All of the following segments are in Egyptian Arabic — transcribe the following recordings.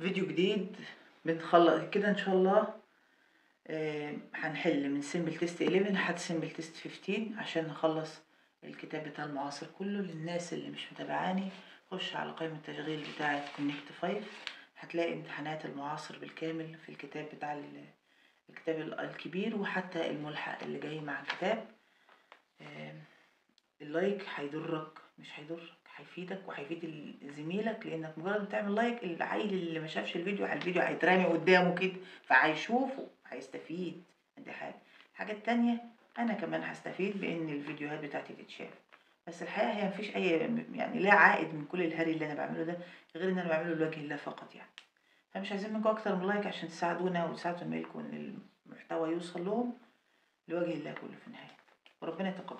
فيديو جديد بنخلص كده ان شاء الله آه، هنحل من سيمبل تيست 11 لحد سيمبل تيست 15 عشان نخلص الكتاب بتاع المعاصر كله للناس اللي مش متابعاني خش على قائمة التشغيل بتاعة كونكت 5 هتلاقي امتحانات المعاصر بالكامل في الكتاب بتاع ال- الكتاب ال- الكبير وحتى الملحق اللي جاي مع الكتاب آه، اللايك هيضرك مش هيضرك هيفيدك وهيفيد ال- زميلك لانك مجرد ما تعمل لايك العيل اللي ما شافش الفيديو الفيديو هيترمي قدامه كده فهيشوفه هيستفيد دي حاجه الحاجه التانية انا كمان هستفيد بان الفيديوهات بتاعتي تتشاف بس الحقيقه هي مفيش اي يعني لا عائد من كل الهري اللي انا بعمله ده غير ان انا بعمله لوجه الله فقط يعني فمش عايزين منكم اكتر من لايك عشان تساعدونا وتساعدوا زمايلكم ان المحتوى يوصل لهم لوجه الله كله في النهايه وربنا يتقبل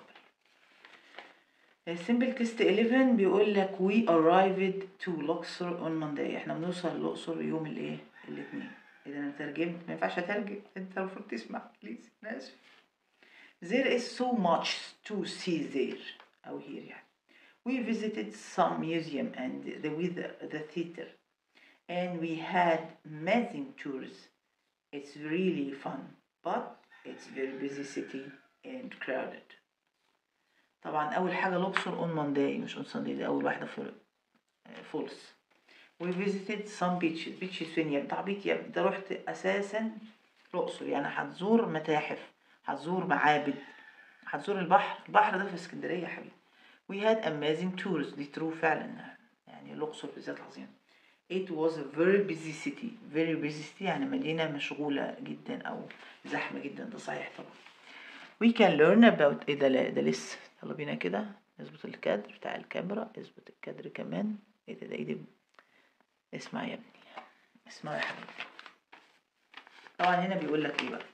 سيمبل تيست 11 بيقول لك we arrived to Luxor on Monday احنا بنوصل الأقصر يوم الايه الاثنين اذا انا ترجمت ما ينفعش اترجم انت المفروض تسمع بليز انا اسف there is so much to see there او here يعني we visited some museum and the with the theater and we had amazing tours it's really fun but it's very busy city and crowded طبعا اول حاجه الاقصر اون مانداي مش اون سانداي دي اول واحده في فولس we visited some beaches beaches فين يا ابني تعبيط يا ابني ده رحت اساسا الاقصر يعني هتزور متاحف هتزور معابد هتزور البحر البحر ده في اسكندريه يا حبيبي we had amazing tours دي true فعلا يعني الاقصر بالذات عظيم it was a very busy city very busy city يعني مدينه مشغوله جدا او زحمه جدا ده صحيح طبعا we can learn about ايه ده لا ده لسه يلا بينا كده نظبط الكادر بتاع الكاميرا اظبط الكادر كمان ايه ده ده ايه ده اسمع يا ابني اسمع يا حبيبي طبعا هنا بيقول لك ايه بقى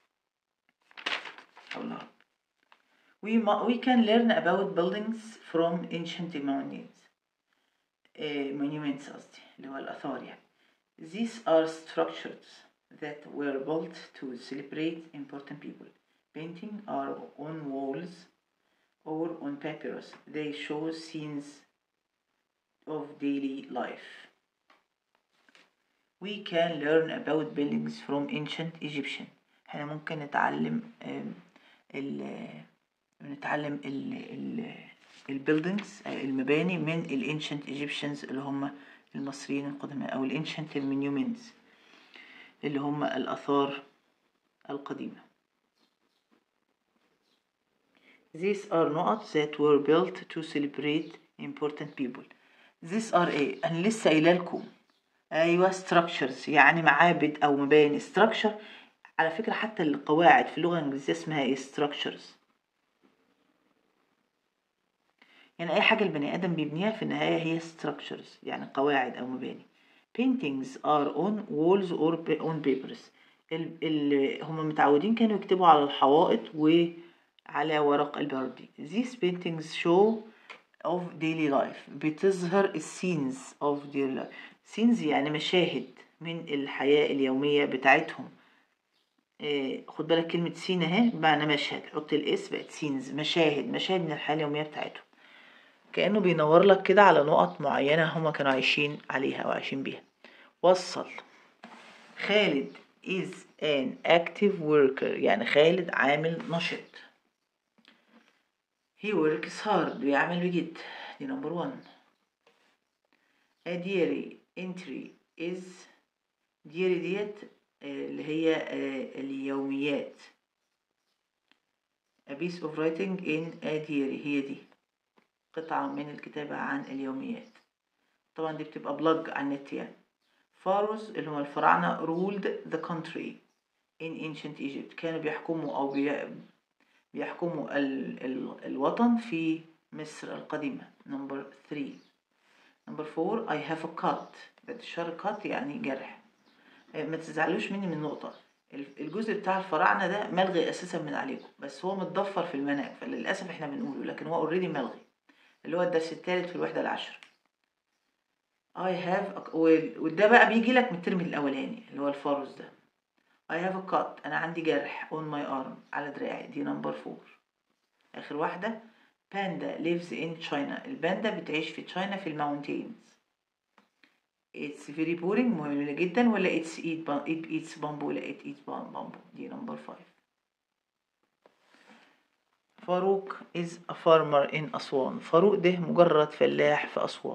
الله we, ma- we can learn about buildings from ancient monuments eh, monuments قصدي اللي هو الآثار يعني these are structures that were built to celebrate important people painting are on walls or on papyrus they show scenes of daily life we can learn about buildings from ancient Egyptian احنا ممكن نتعلم آم، ال نتعلم ال ال البيلدينجز المباني من الانشنت ايجيبشنز اللي هم المصريين القدماء او الانشنت المونيومنتس اللي هم الاثار القديمه These are نقط that were built to celebrate important people. These are ايه؟ أنا لسه قايلة لكم أيوة structures يعني معابد أو مباني structure على فكرة حتى القواعد في اللغة الإنجليزية اسمها ايه structures يعني أي حاجة البني آدم بيبنيها في النهاية هي structures يعني قواعد أو مباني paintings are on walls or on papers ال ال هم متعودين كانوا يكتبوا على الحوائط وعلى ورق البردي these paintings show of daily life بتظهر ال scenes of daily life scenes يعني مشاهد من الحياة اليومية بتاعتهم إيه، خد بالك كلمة سين اهي بمعنى مشهد حط الاس بقت سينز مشاهد مشاهد من الحياة اليومية بتاعتهم كأنه بينور لك كده على نقط معينة هما كانوا عايشين عليها أو عايشين بيها وصل خالد is an active worker يعني خالد عامل نشط he works hard بيعمل بجد دي نمبر 1 a diary entry is diary ديت آه، اللي هي آه، اليوميات a piece of writing in a diary هي دي قطعة من الكتابة عن اليوميات طبعا دي بتبقى بلج على النت يعني فاروز اللي هم الفراعنة ruled the country in ancient Egypt كانوا بيحكموا أو بي... بيحكموا ال... ال... الوطن في مصر القديمة نمبر 3 نمبر 4 I have a cut بعد الشر cut يعني جرح آه، ما تزعلوش مني من نقطة ال- الجزء بتاع الفراعنة ده ملغي أساسا من عليكم بس هو متضفر في المنهج فللأسف احنا بنقوله لكن هو اوريدي ملغي اللي هو الدرس الثالث في الوحدة العشرة I have a... وال- وده بقى بيجي لك من الترم الأولاني اللي هو الفاروس ده I have a cut أنا عندي جرح on my arm على دراعي دي نمبر فور آخر واحدة باندا lives in China الباندا بتعيش في تشاينا في الماونتينز it's very boring ممل جدا ولا it's eat ba- it eats bamboo ولا it eats bam- bamboo دي number five فاروق is a farmer in أسوان فاروق ده مجرد فلاح في أسوان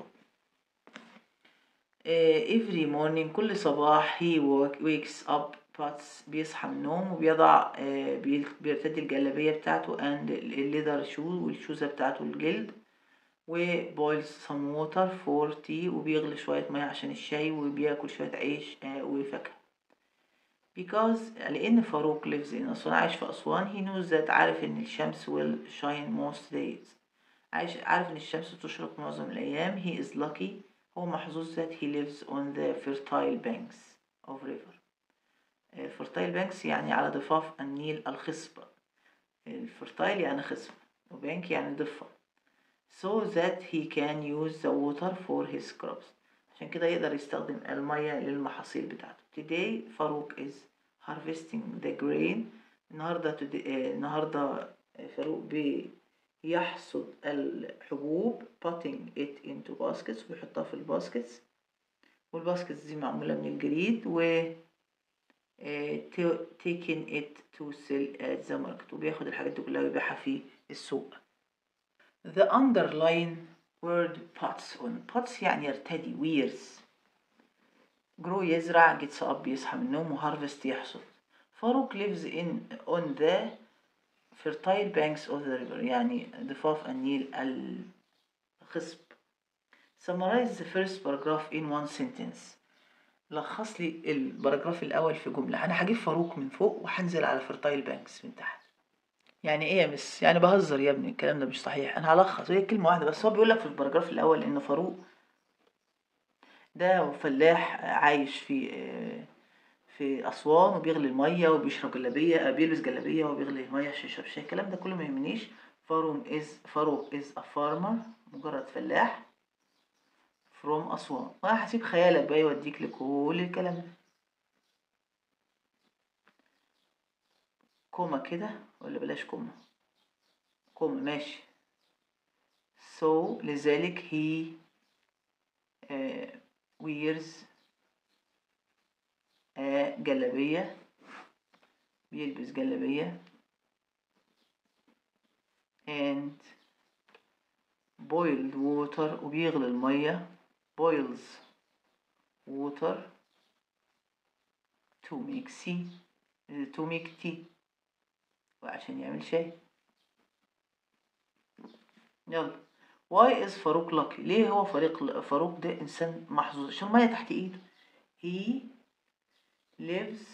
آه، every morning كل صباح he wake- wakes up puts بيصحى من النوم وبيضع آه، بيل- بيرتدي الجلابية بتاعته and الليذر شو والشوزة بتاعته الجلد و boils some water for tea وبيغلي شوية مية عشان الشاي وبياكل شوية عيش آه، وفاكهة because لأن فاروق lives in أسوان عايش في أسوان he knows that عارف إن الشمس will shine most days عايش عارف إن الشمس تشرق معظم الأيام he is lucky هو محظوظ that he lives on the fertile banks of river آه، fertile banks يعني على ضفاف النيل الخصبة الفرتايل يعني خصب وبانك يعني ضفة so that he can use the water for his crops عشان كده يقدر يستخدم المية للمحاصيل بتاعته today فاروق is harvesting the grain النهاردة today- آه، النهاردة فاروق بيحصد الحبوب putting it into baskets ويحطها في الباسكتس والباسكتس دي معمولة من الجريد و آه، ta- taking it to sell at the market وبياخد الحاجات دي كلها ويبيعها في السوق The underline word pots on pots يعني يرتدي wears grow يزرع gets up يصحى من النوم وharvest يحصد فاروق lives in on the fertile banks of the river يعني ضفاف النيل الخصب summarize the first paragraph in one sentence لخص لي الباراجراف الأول في جملة أنا هجيب فاروق من فوق وهنزل على فرتايل بانكس من تحت يعني ايه يا مس يعني بهزر يا ابني الكلام ده مش صحيح انا هلخص هي كلمه واحده بس هو بيقول لك في الباراجراف الاول ان فاروق ده فلاح عايش في في اسوان وبيغلي الميه وبيشرب جلابيه بيلبس جلابيه وبيغلي الميه عشان يشرب شاي الكلام ده كله ما يهمنيش فاروق از فاروق از ا فارمر مجرد فلاح فروم اسوان وانا هسيب خيالك بقى يوديك لكل الكلام ده كوما كده ولا بلاش كوما كوما ماشي so لذلك he uh, wears a جلابية بيلبس جلابية and boiled water وبيغلي المية boils water to make tea to make tea وعشان يعمل شاي يلا واي از فاروق لاكي ليه هو فريق فاروق ده انسان محظوظ عشان الميه تحت ايده he lives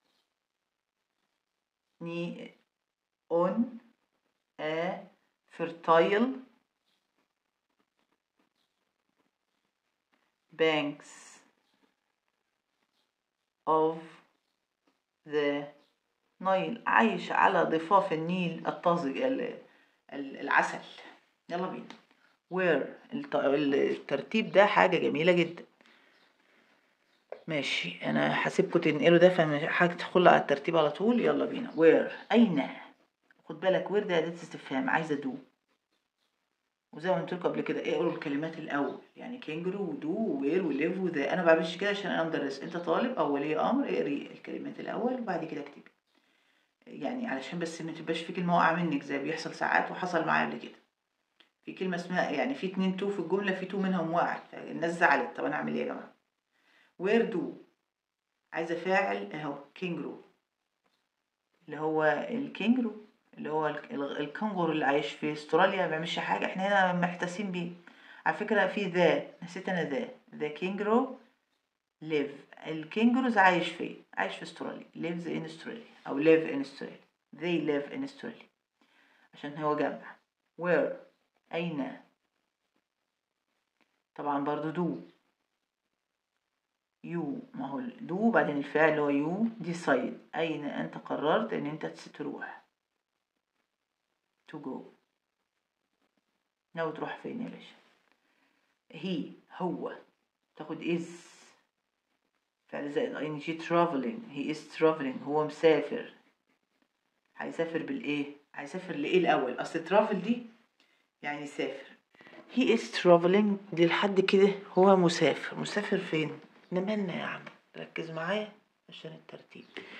ني on a fertile banks of the نايل عايش على ضفاف النيل الطازج ال- ال- العسل يلا بينا وير الترتيب ده حاجة جميلة جدا ماشي انا هسيبكم تنقلوا ده فهدخل على الترتيب على طول يلا بينا وير اين خد بالك وير ده اداة استفهام عايزة دو وزي ما قلت لكم قبل كده اقروا الكلمات الاول يعني كينجرو ودو ووير وليف وذا انا ما بعملش كده عشان انا مدرس انت طالب او ولي امر اقري الكلمات الاول وبعد كده اكتبي يعني علشان بس ما تبقاش في كلمه واقعه منك زي بيحصل ساعات وحصل معايا قبل كده في كلمه اسمها يعني في اتنين تو في الجمله في تو منهم وقعت الناس زعلت طب انا اعمل ايه يا جماعه وير دو عايزه فاعل اهو كينجرو اللي هو الكينجرو اللي هو الك- ال- الكنغر اللي عايش في استراليا ما بيعملش حاجه احنا هنا محتاسين بيه على فكره في ذا نسيت انا ذا ذا كينجرو ليف الكينجروز عايش فين عايش في استراليا lives in Australia او live in Australia they live in Australia عشان هو جمع where أين طبعا برضو do you ما هو ال- do بعدين الفعل اللي هو you decide أين أنت قررت إن أنت تروح to go ناوي تروح فين يا باشا he هو تاخد is فعل زائد ing traveling he is traveling هو مسافر هيسافر بالايه هيسافر لايه الاول اصل travel دي يعني يسافر he is traveling دي لحد كده هو مسافر مسافر فين نمنا يا عم ركز معايا عشان الترتيب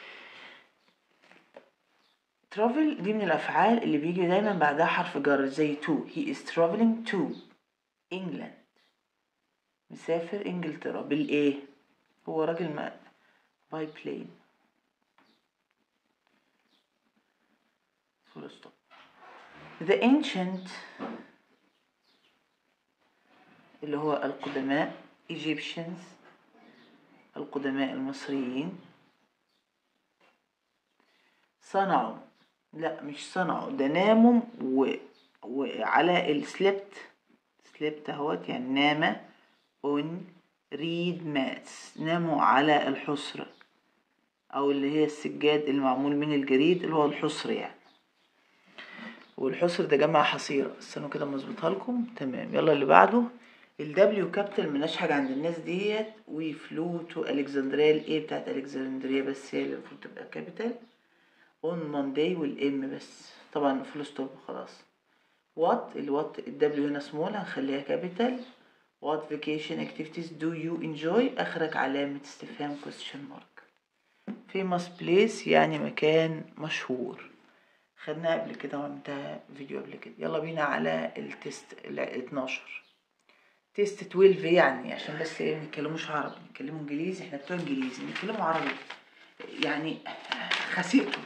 travel دي من الأفعال اللي بيجي دايما بعدها حرف جر زي to he is traveling to England مسافر إنجلترا بالإيه هو راجل ما by plane full stop the ancient اللي هو القدماء Egyptians القدماء المصريين صنعوا لا مش صنعوا ده ناموا و... وعلى السليبت سليبت اهوت يعني نام on reed mats ناموا على الحصر او اللي هي السجاد المعمول من الجريد اللي هو الحصر يعني والحصر ده جمع حصيرة استنوا كده مظبوطها لكم تمام يلا اللي بعده الدبليو كابيتال ملناش حاجة عند الناس ديت وي فلو تو الكسندريا الايه بتاعت الكسندريا بس هي اللي المفروض تبقى كابيتال اون مانداي والام بس طبعا فول ستوب خلاص وات الوات الدبليو هنا سمول هنخليها كابيتال وات فيكيشن اكتيفيتيز دو يو انجوي اخرك علامة استفهام كويستشن مارك فيموس بليس يعني مكان مشهور خدناها قبل كده وعملتها فيديو قبل كده يلا بينا على التست ال 12 تيست 12 يعني عشان بس ايه منتكلموش عربي نتكلموا انجليزي احنا بتوع انجليزي نتكلموا عربي يعني خسئتوا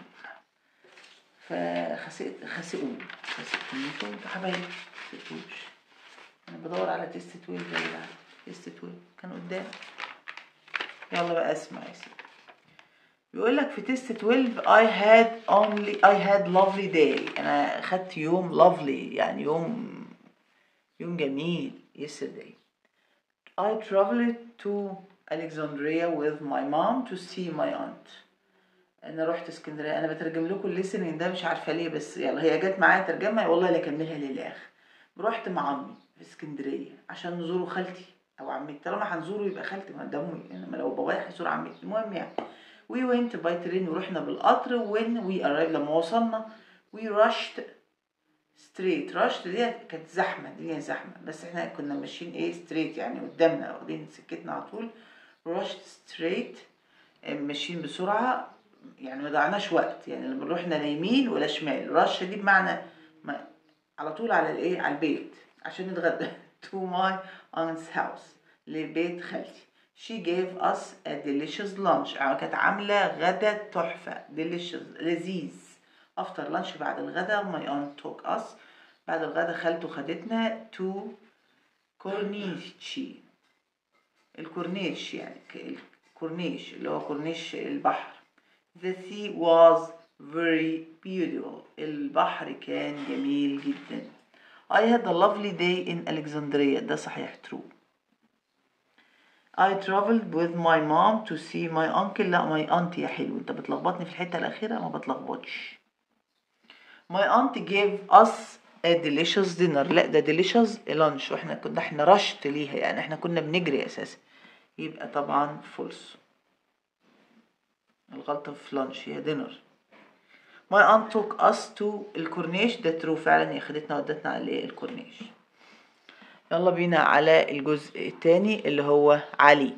فخسئت خسئوا خسئتوا انتوا حبايب خسئتوش انا بدور على تيست 12 يا جدعان تيست 12 كان قدام يلا بقى اسمع يا سيدي بيقول لك في تيست 12 I had only I had lovely day انا خدت يوم lovely يعني يوم يوم جميل yesterday I traveled to Alexandria with my mom to see my aunt انا رحت اسكندريه انا بترجم لكم الليسننج ده مش عارفه ليه بس يلا هي جت معايا ترجمه والله لا اكملها للاخر رحت مع عمي في اسكندريه عشان نزوروا خالتي او عمتي طالما هنزوره يبقى خالتي ما ده امي انما لو بابايا هيزور عمتي المهم يعني we went by train ورحنا بالقطر when we arrived لما وصلنا we rushed straight rushed دي كانت زحمة الدنيا زحمة بس احنا كنا ماشيين ايه straight يعني قدامنا واخدين سكتنا على طول rushed straight ماشيين بسرعة يعني ما ضيعناش وقت يعني لما رحنا لا يمين ولا شمال رش دي بمعنى ما على طول على الايه على البيت عشان نتغدى to my aunt's house لبيت خالتي she gave us a delicious lunch كانت عاملة غدا تحفة delicious لذيذ after lunch بعد الغدا my aunt took us بعد الغدا خالته خدتنا to كورنيشي الكورنيش يعني الكورنيش اللي هو كورنيش البحر the sea was very beautiful البحر كان جميل جدا I had a lovely day in Alexandria ده صحيح true I traveled with my mom to see my uncle لا my aunt يا حلو انت بتلخبطني في الحتة الأخيرة ما بتلخبطش my aunt gave us a delicious dinner لا ده delicious lunch واحنا كنا احنا رشت ليها يعني احنا كنا بنجري اساسا يبقى طبعا false الغلطة في lunch هي dinner my aunt took us to الكورنيش ده true فعلا هي خدتنا ودتنا على الكورنيش يلا بينا على الجزء التاني اللي هو علي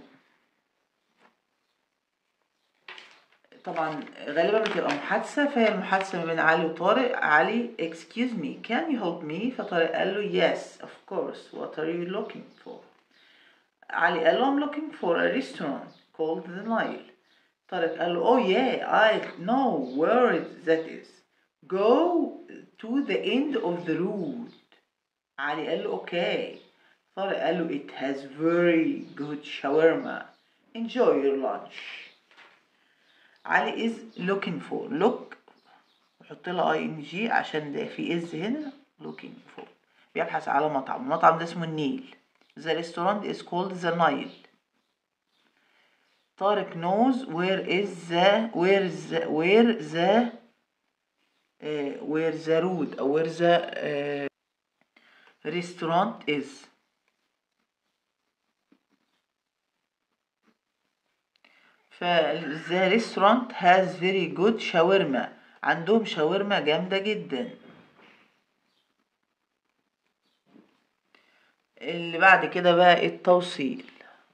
طبعا غالبا بتبقى محادثة فهي المحادثة ما بين علي وطارق علي excuse me can you help me فطارق قال له yes of course what are you looking for علي قال له I'm looking for a restaurant called the Nile طارق قال له oh yeah I know where it, that is go to the end of the road علي قال له okay طارق قال له it has very good shawarma enjoy your lunch علي is looking for look وحط لها اي ان جي عشان ده في از هنا looking for بيبحث على مطعم المطعم ده اسمه النيل the restaurant is called the Nile طارق knows where is the where the where the uh, where the road or where the uh, restaurant is فالذا restaurant has very good shawarma عندهم شاورما جامدة جدا اللي بعد كده بقى التوصيل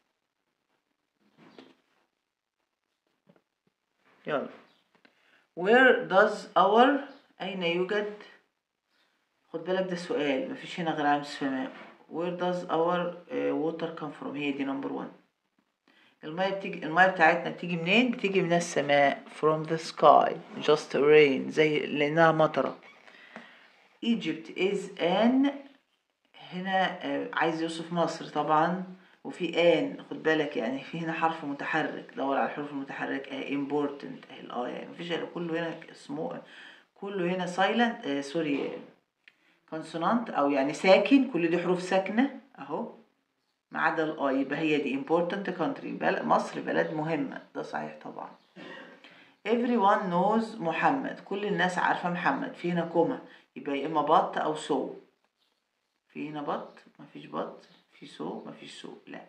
يلا where does our أين يوجد خد بالك ده سؤال مفيش هنا غير علامة استفهام where does our uh, water come from هي دي نمبر 1 المية بتيجي المية بتاعتنا بتيجي منين بتيجي من السماء from the sky just rain زي لأنها مطرة Egypt is an هنا آه، عايز يوصف مصر طبعا وفي ان خد بالك يعني في هنا حرف متحرك دور على الحروف المتحركة اه important اهي الاه يعني مفيش إلا كله هنا اسمه كله هنا silent آه سوري كونسونانت او يعني ساكن كل دي حروف ساكنة اهو ما عدا الاه يبقى هي دي important country بل مصر بلد مهمة ده صحيح طبعا everyone knows محمد كل الناس عارفة محمد في هنا كوما يبقى يا اما بط او سو في هنا بط مفيش بط في سو مفيش سو لا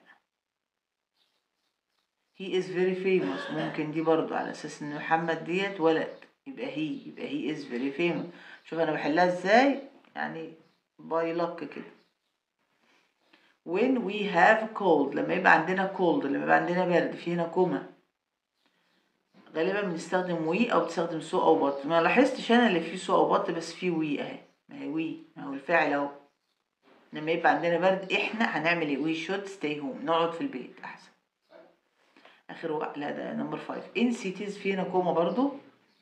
he is very famous ممكن دي برضو على اساس ان محمد ديت ولد يبقى هي يبقى he is very famous شوف انا بحلها ازاي يعني باي لك كده when we have cold لما يبقى عندنا cold لما يبقى عندنا برد في هنا كوما غالبا بنستخدم وي او بتستخدم سو او بط ما لاحظتش انا اللي فيه سو او بط بس فيه وي اهي ما هي وي ما هو الفاعل اهو لما يبقى عندنا برد احنا هنعمل ايه وي شود ستي هوم نقعد في البيت احسن اخر وقت لا ده نمبر فايف ان سيتيز فينا كوما برضو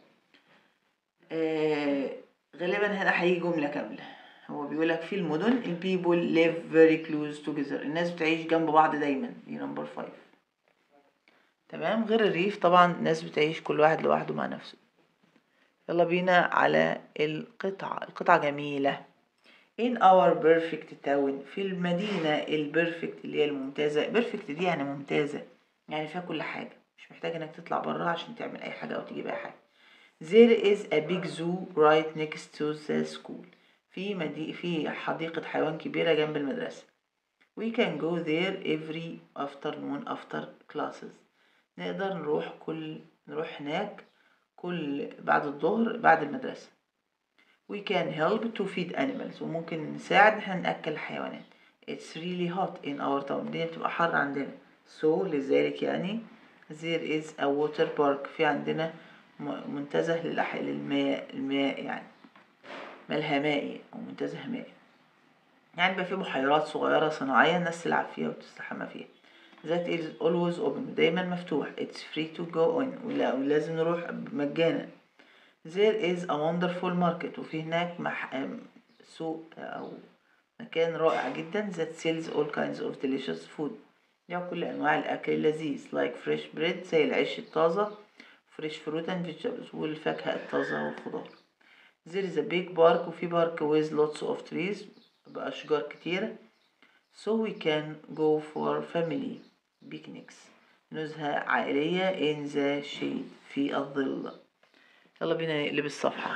آه غالبا هنا هيجي جملة كاملة هو بيقولك في المدن البيبول live very close together الناس بتعيش جنب بعض دايما دي نمبر فايف تمام غير الريف طبعا الناس بتعيش كل واحد لوحده مع نفسه يلا بينا على القطعة القطعة جميلة in our perfect town في المدينة البرفكت اللي هي الممتازة بيرفكت دي يعني ممتازة يعني فيها كل حاجة مش محتاج انك تطلع برا عشان تعمل اي حاجة او تجيب اي حاجة there is a big zoo right next to the school في مدي في حديقة حيوان كبيرة جنب المدرسة we can go there every afternoon after classes نقدر نروح كل نروح هناك كل بعد الظهر بعد المدرسة we can help to feed animals وممكن نساعد إن احنا نأكل الحيوانات it's really hot in our town الدنيا بتبقى حر عندنا so لذلك يعني there is a water park في عندنا م- منتزه للأح- للماء الماء يعني ملها مائي أو منتزه مائي يعني بقى في بحيرات صغيرة صناعية الناس تلعب فيها وتستحمى فيها that is always open دايما مفتوح it's free to go on ولا ولازم نروح مجانا there is a wonderful market وفي هناك مح... أم، سوق أو مكان رائع جدا that sells all kinds of delicious food يعني كل أنواع الأكل اللذيذ like fresh bread زي العيش الطازة fresh fruit and vegetables والفاكهة الطازة والخضار there is a big park وفي بارك with lots of trees بأشجار كتيرة so we can go for family picnics نزهة عائلية in the shade في الظل يلا بينا نقلب الصفحة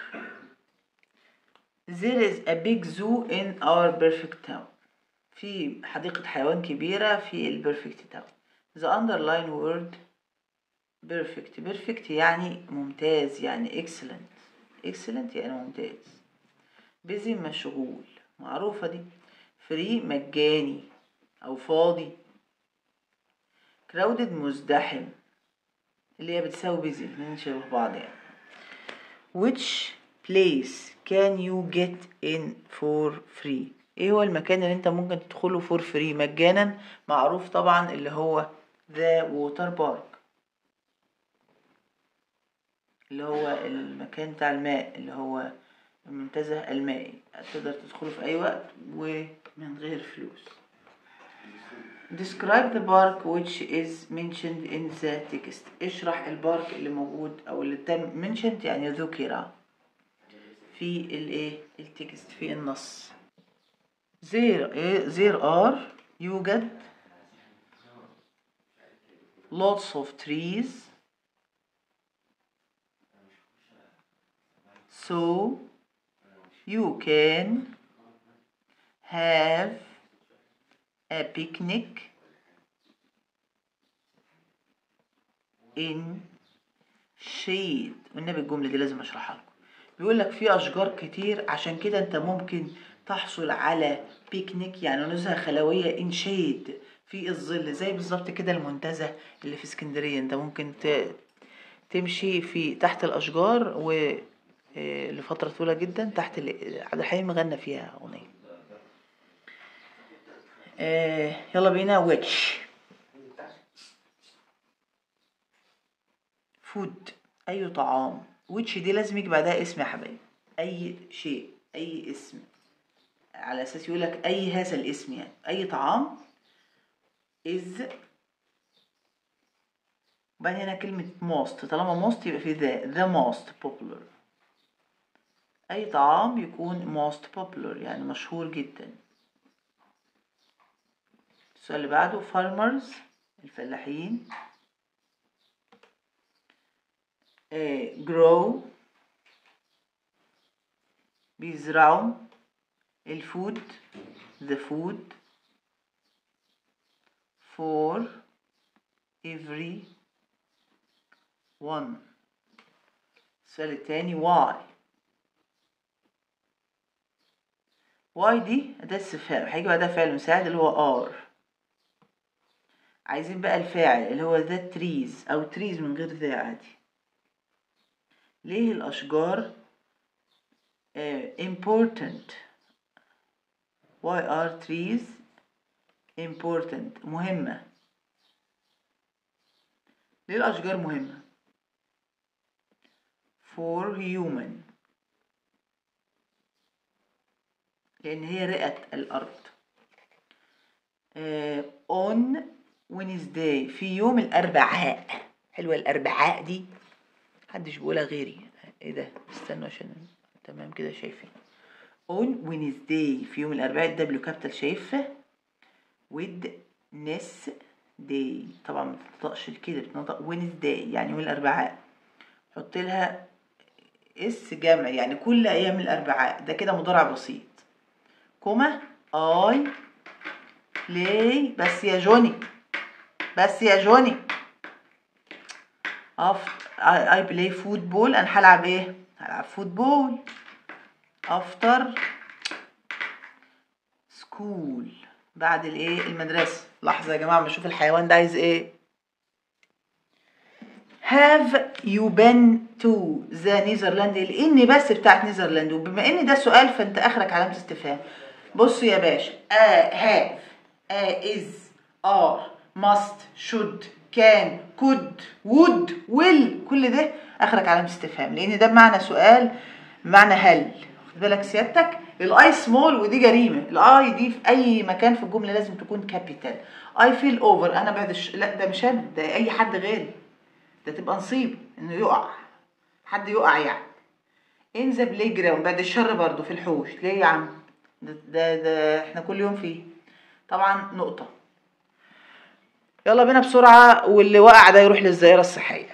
There is a big zoo in our perfect town في حديقة حيوان كبيرة في ال perfect town The underline word perfect perfect يعني ممتاز يعني excellent excellent يعني ممتاز busy مشغول معروفة دي free مجاني أو فاضي crowded مزدحم اللي هي بتساوي busy الاتنين شبه بعض يعني which place can you get in for free ايه هو المكان اللي انت ممكن تدخله for free مجانا معروف طبعا اللي هو the water park اللي هو المكان بتاع الماء اللي هو المنتزه المائي تقدر تدخله في اي وقت ومن غير فلوس Describe the park which is mentioned in the text. اشرح البارك اللي موجود او اللي تم mentioned يعني ذكر في الايه التكست في النص. There there are يوجد lots of trees so you can have a picnic in shade والنبي الجملة دي لازم اشرحها لكم بيقول لك في اشجار كتير عشان كده انت ممكن تحصل على بيكنيك يعني نزهة خلوية ان شيد في الظل زي بالظبط كده المنتزه اللي في اسكندرية انت ممكن ت- تمشي في تحت الاشجار و آه، لفترة طويلة جدا تحت ال- عبد الحليم غنى فيها اغنية آه، يلا بينا ويتش فود اي طعام ويتش دي لازم يجي بعدها اسم يا حبايبي اي شيء اي اسم على اساس يقول لك اي هذا الاسم يعني اي طعام is وبعدين هنا كلمة most طالما most يبقى في ذا the most popular أي طعام يكون most popular يعني مشهور جدا السؤال اللي بعده farmers الفلاحين آه، grow بيزرعوا الفود the food for every one السؤال التاني why why دي أداة استفهام هيجي بعدها فعل مساعد اللي هو are عايزين بقى الفاعل اللي هو the trees أو trees من غير ذا عادي ليه الأشجار آه، important why are trees important مهمة ليه الأشجار مهمة for human لأن هي رئة الأرض آه، on Wednesday في يوم الأربعاء حلوة الأربعاء دي محدش بيقولها غيري ايه ده استنوا عشان تمام كده شايفين on Wednesday في يوم الأربعاء الدبليو كابيتال شايفة with نس داي طبعا ما بتنطقش كده بتنطق Wednesday يعني يوم الأربعاء حط لها اس جمع يعني كل أيام الأربعاء ده كده مضارع بسيط كوما I play بس يا جوني بس يا جوني أف I, I play football أنا هلعب إيه؟ هلعب فوتبول after school بعد الايه المدرسة لحظة يا جماعة بشوف الحيوان ده عايز ايه have you been to the Netherlands الإن بس بتاعت نيذرلاند وبما إن ده سؤال فأنت آخرك علامة استفهام بص يا باشا آه have آه is are must should can could would will كل ده آخرك علامة استفهام لأن ده بمعنى سؤال بمعنى هل خد بالك سيادتك الاي سمول ودي جريمه الاي دي في اي مكان في الجمله لازم تكون كابيتال اي فيل اوفر انا بعد الش... لا ده مش انا ده اي حد غيري ده تبقى نصيب انه يقع حد يقع يعني ان ذا بلاي جراوند بعد الشر برضو في الحوش ليه يا عم ده, ده ده احنا كل يوم فيه طبعا نقطه يلا بينا بسرعه واللي وقع ده يروح للزائره الصحيه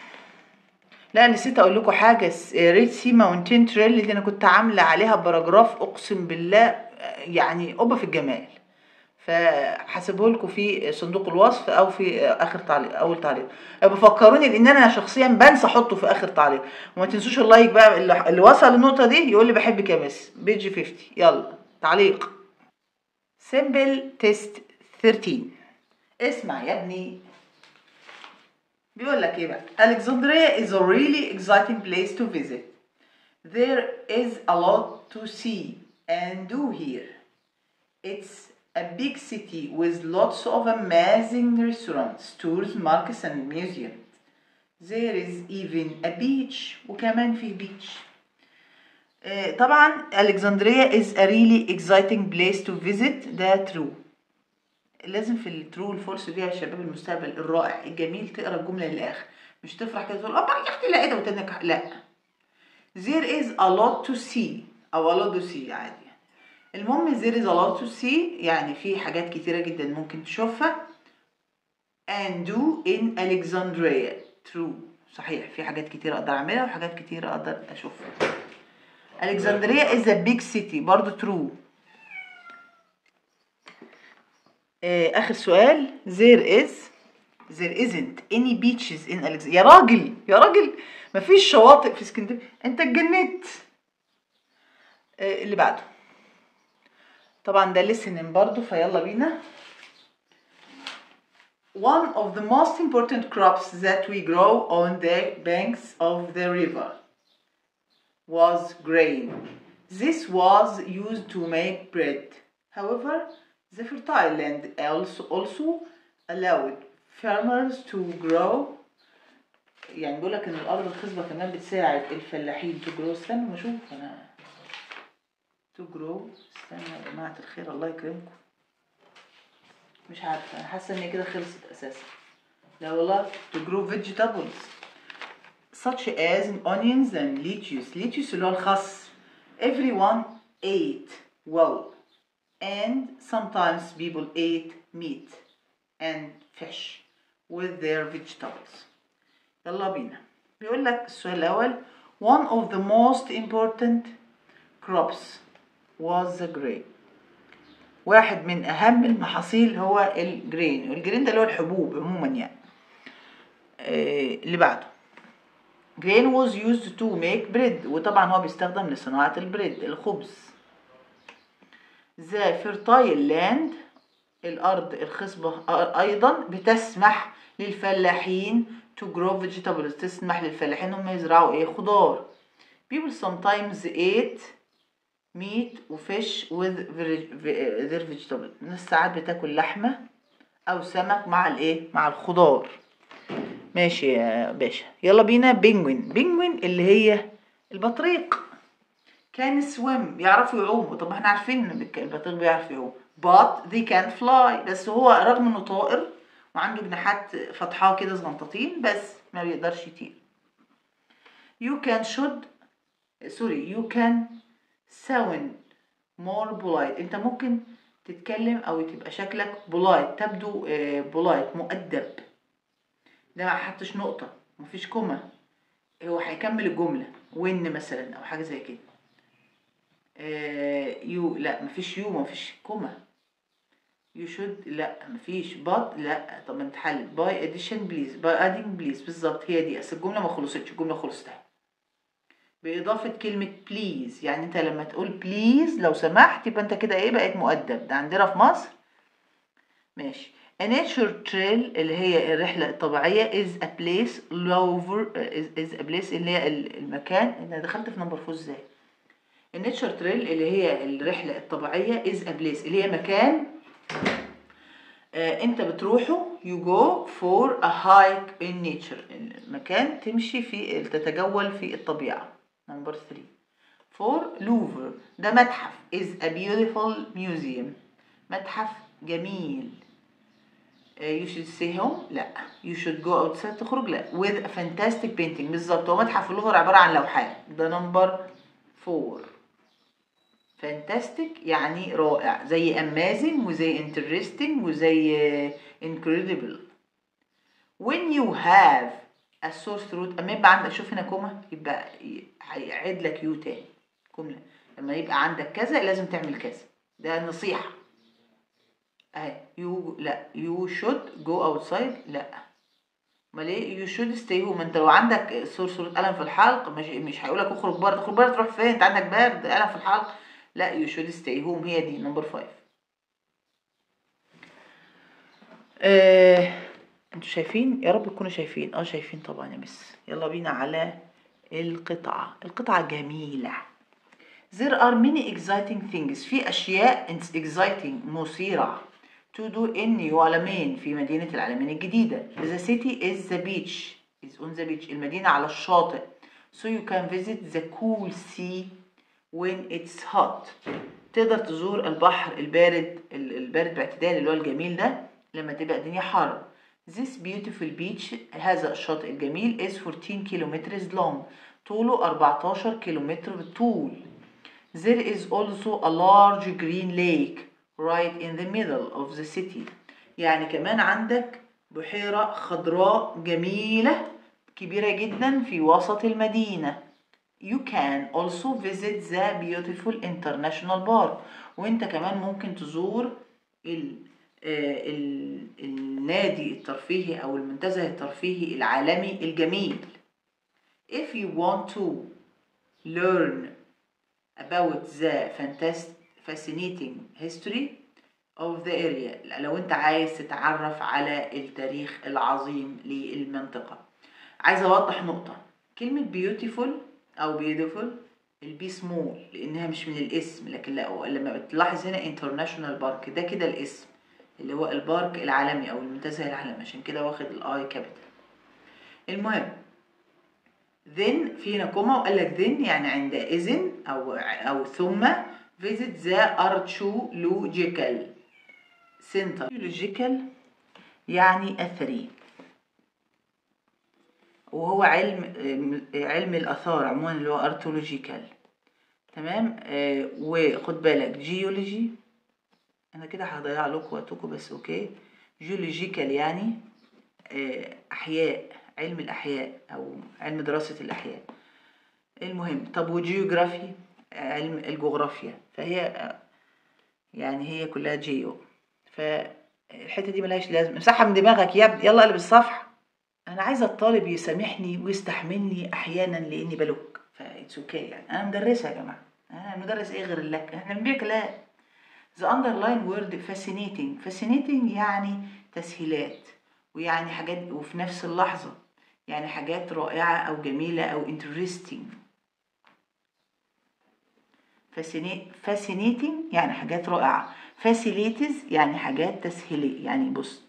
لا نسيت اقول لكم حاجه ريد سي ماونتين تريل دي انا كنت عامله عليها باراجراف اقسم بالله يعني قبه في الجمال فحاسبه لكم في صندوق الوصف او في اخر تعليق اول تعليق بفكروني لان انا شخصيا بنسى احطه في اخر تعليق وما تنسوش اللايك بقى اللي اللي وصل النقطه دي يقول لي بحبك يا مس بيج 50 يلا تعليق سيمبل تيست 13 اسمع يا ابني بيقول لك ايه بقى Alexandria is a really exciting place to visit there is a lot to see and do here it's a big city with lots of amazing restaurants tours markets and museums there is even a beach وكمان في beach آه، طبعا Alexandria is a really exciting place to visit ده true لازم في الترو والفولس دي يا شباب المستقبل الرائع الجميل تقرا الجمله للاخر مش تفرح كده تقول اه يا اختي لا ايه ده وتنك لا there is a lot to see او a lot to see عادي المهم there is a lot to see يعني في حاجات كتيرة جدا ممكن تشوفها and do in Alexandria true صحيح في حاجات كتيرة اقدر اعملها وحاجات كتيرة اقدر اشوفها Alexandria is a big city برضو true آه، آخر سؤال there is there isn't any beaches in Alexandria يا راجل يا راجل مفيش شواطئ في اسكندرية انت اتجننت آه، اللي بعده طبعا ده listening برضو فيلا بينا One of the most important crops that we grow on the banks of the river was grain. This was used to make bread. However, the fertile land also, also allowed farmers to grow يعني بيقول لك ان الارض الخصبه كمان بتساعد الفلاحين to grow استنى ما اشوف انا to grow استنى يا جماعه الخير الله يكرمكم مش عارفه انا حاسه ان هي كده خلصت اساسا لا والله to grow vegetables such as onions and lettuce lettuce اللي هو الخس everyone ate well and sometimes people ate meat and fish with their vegetables يلا بينا بيقول لك السؤال الأول one of the most important crops was the grain واحد من أهم المحاصيل هو الجرين والجرين ده اللي هو الحبوب عموما يعني آه اللي بعده grain was used to make bread وطبعا هو بيستخدم لصناعة البريد الخبز the fertile land الأرض الخصبة أيضا بتسمح للفلاحين to grow vegetables تسمح للفلاحين هم يزرعوا ايه خضار people sometimes ate meat وفيش with their vegetables الناس ساعات بتاكل لحمة أو سمك مع الايه مع الخضار ماشي يا باشا يلا بينا بينجوين بينجوين اللي هي البطريق كان سويم يعرفوا يعوموا طب احنا عارفين ان البطريق بيعرف يعوم but they can't fly بس هو رغم انه طائر وعنده جناحات فتحاه كده صغنطاطين بس ما بيقدرش يطير you can should سوري you can sound more polite انت ممكن تتكلم او تبقى شكلك polite تبدو polite مؤدب ده ما حطش نقطة مفيش كوما هو هيكمل الجملة وين مثلا او حاجة زي كده يو لا مفيش يو مفيش كوما you should لا مفيش but لا طب ما نتحل by addition please by adding please بالظبط هي دي اصل الجمله ما خلصتش الجمله خلصت اهي باضافه كلمه please يعني انت لما تقول please لو سمحت يبقى انت كده ايه بقيت مؤدب ده عندنا في مصر ماشي A nature trail اللي هي الرحلة الطبيعية is a place lover is, is a place اللي هي المكان انا دخلت في نمبر فور ازاي النيتشر تريل اللي هي الرحلة الطبيعية is a place اللي هي مكان آه انت بتروحه you go for a hike in nature مكان تمشي في تتجول في الطبيعة نمبر 3 for Louvre ده متحف is a beautiful museum متحف جميل uh, you should stay home لا you should go outside تخرج لا with a fantastic painting بالظبط هو متحف اللوفر عبارة عن لوحات ده نمبر 4 فانتاستيك يعني رائع زي amazing وزي interesting وزي incredible when you have a sore throat اما يبقى عندك شوف هنا كوما يبقى هيعيد لك يو تاني جملة لما يبقى عندك كذا لازم تعمل كذا ده نصيحة اهي يو لا يو should go outside لا امال ايه يو شود ستي هوم انت لو عندك صور صورة قلم في الحلق مش مش هيقول لك اخرج بره تخرج بره تروح فين انت عندك برد قلم في الحلق لا يو شود ستي هوم هي دي نمبر فايف آه، انتوا شايفين يا رب تكونوا شايفين اه شايفين طبعا يا مس يلا بينا على القطعة القطعة جميلة There are many exciting things في أشياء exciting مثيرة to do in New Alamein في مدينة العلمين الجديدة The city is the beach is on the beach المدينة على الشاطئ so you can visit the cool sea when it's hot تقدر تزور البحر البارد البارد باعتدال اللي هو الجميل ده لما تبقى الدنيا حر This beautiful beach هذا الشاطئ الجميل is 14 kilometers long طوله 14 كيلومتر طول There is also a large green lake right in the middle of the city يعني كمان عندك بحيرة خضراء جميلة كبيرة جدا في وسط المدينة You can also visit the beautiful international park وانت كمان ممكن تزور ال ال النادي الترفيهي او المنتزه الترفيهي العالمي الجميل If you want to learn about the fantastic fascinating history of the area لو انت عايز تتعرف على التاريخ العظيم للمنطقة عايزة اوضح نقطة كلمة beautiful او beautiful البي سمول لانها مش من الاسم لكن لا لما بتلاحظ هنا international بارك ده كده الاسم اللي هو البارك العالمي او المنتزه العالمي عشان كده واخد الاي كابيتال المهم then في هنا كوما وقال لك then يعني عندئذ او او ثم visit the archaeological center archaeological يعني اثري وهو علم علم الاثار عموما اللي هو ارتولوجيكال تمام آه وخد بالك جيولوجي انا كده هضيع لكم وقتكم بس اوكي جيولوجيكال يعني آه احياء علم الاحياء او علم دراسه الاحياء المهم طب وجيوغرافي علم الجغرافيا فهي آه يعني هي كلها جيو فالحته دي ملهاش لازمه امسحها من دماغك يا ابني يلا قلب الصفحه انا عايزه الطالب يسامحني ويستحملني احيانا لاني بلوك فايتس اوكي يعني انا مدرسه يا جماعه انا مدرس ايه غير اللك احنا بنبيع كلام the underline word fascinating fascinating يعني تسهيلات ويعني حاجات وفي نفس اللحظة يعني حاجات رائعة أو جميلة أو interesting fascinating يعني حاجات رائعة facilities يعني حاجات تسهيلية يعني بص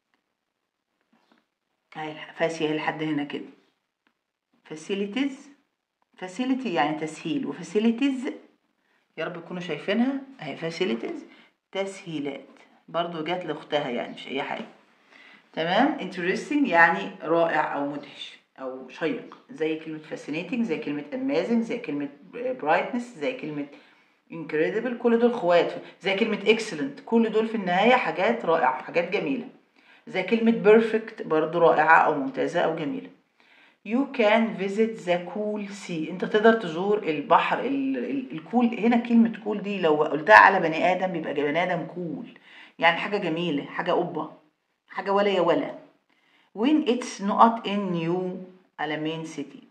هاي فاسية لحد هنا كده facilities facility يعني تسهيل وفاسيلتيز يا رب تكونوا شايفينها اهي فاسيلتيز تسهيلات برضو جات لاختها يعني مش اي حاجه تمام interesting يعني رائع او مدهش او شيق زي كلمه fascinating زي كلمه amazing زي كلمه brightness زي كلمه incredible كل دول اخوات زي كلمه excellent كل دول في النهايه حاجات رائعه حاجات جميله زي كلمه perfect برضو رائعه او ممتازه او جميله You can visit the cool sea انت تقدر تزور البحر الكول هنا كلمة كول دي لو قلتها على بني آدم بيبقى بني آدم كول يعني حاجة جميلة حاجة قبة حاجة ولا يا ولا when it's not in new Alamein city